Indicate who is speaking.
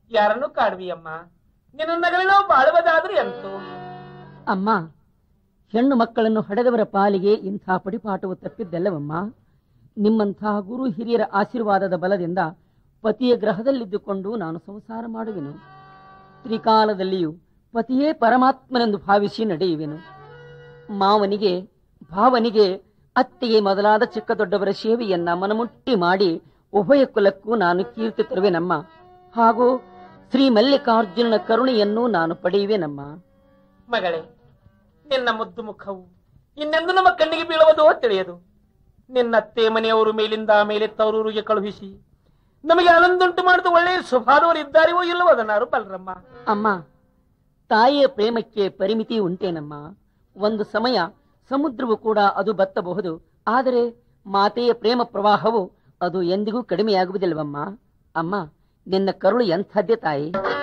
Speaker 1: ಯಾರನ್ನು ಕಾಡುವಿಯಮ್ಮ ನಿನ್ನ ನಗಲಿನ ಬಾಳುವುದಾದ್ರೆ ಎಂತು
Speaker 2: ಅಮ್ಮ ಹೆಣ್ಣು ಮಕ್ಕಳನ್ನು ಹಡೆದವರ ಪಾಲಿಗೆ ಇಂಥ ಪಡಿಪಾಠವು ತಪ್ಪಿದ್ದಲ್ಲವಮ್ಮ ನಿಮ್ಮಂತಹ ಗುರು ಹಿರಿಯರ ಆಶೀರ್ವಾದದ ಬಲದಿಂದ ಪತಿಯ ಗ್ರಹದಲ್ಲಿದ್ದುಕೊಂಡು ನಾನು ಸಂಸಾರ ಮಾಡುವೆನು ತ್ರಿಕಾಲದಲ್ಲಿಯೂ ಪತಿಯೇ ಪರಮಾತ್ಮನೆಂದು ಭಾವಿಸಿ ನಡೆಯುವೆನು ಮಾವನಿಗೆ ಭಾವನಿಗೆ ಅತ್ತೆಗೆ ಮೊದಲಾದ ಚಿಕ್ಕ ದೊಡ್ಡವರ ಸೇವೆಯನ್ನ ಮನಮುಟ್ಟಿ ಮಾಡಿ ಉಭಯ ಕುಲಕ್ಕೂ ನಾನು ಕೀರ್ತಿ ತರುವೆನಮ್ಮ ಹಾಗೂ ಶ್ರೀ ಮಲ್ಲಿಕಾರ್ಜುನನ ಕರುಣೆಯನ್ನು ನಾನು ಪಡೆಯುವೆನಮ್ಮ
Speaker 1: ಮಗಳೇ ನಿನ್ನ ಮುದ್ದು ಮುಖವು ಇನ್ನೆಂದು ನಮ್ಮ ಕಣ್ಣಿಗೆ ಬೀಳುವುದೋ ತಿಳಿಯದು ನಿನ್ನತ್ತೆ ಮನೆಯವರು ಮೇಲಿಂದ ಮೇಲೆ ತವರೂರಿಗೆ ಕಳುಹಿಸಿ ನಮಗೆ ಆನಂದುಂಟು ಮಾಡಿದ ಒಳ್ಳೆಯ ಸ್ವಭಾವದವರು ಇದ್ದಾರೆಯೋ ಇಲ್ಲವೋ ಅದನ್ನಾರು ಬಲ್ರಮ್ಮ
Speaker 2: ಅಮ್ಮ ತಾಯಿಯ ಪ್ರೇಮಕ್ಕೆ ಪರಿಮಿತಿ ಉಂಟೇನಮ್ಮ ಒಂದು ಸಮಯ ಸಮುದ್ರವು ಕೂಡ ಅದು ಬತ್ತಬಹುದು ಆದರೆ ಮಾತೆಯ ಪ್ರೇಮ ಪ್ರವಾಹವು ಅದು ಎಂದಿಗೂ ಕಡಿಮೆಯಾಗುವುದಿಲ್ಲವಮ್ಮ ಅಮ್ಮ ನಿನ್ನ ಕರುಳು ಎಂಥದ್ದೇ ತಾಯಿ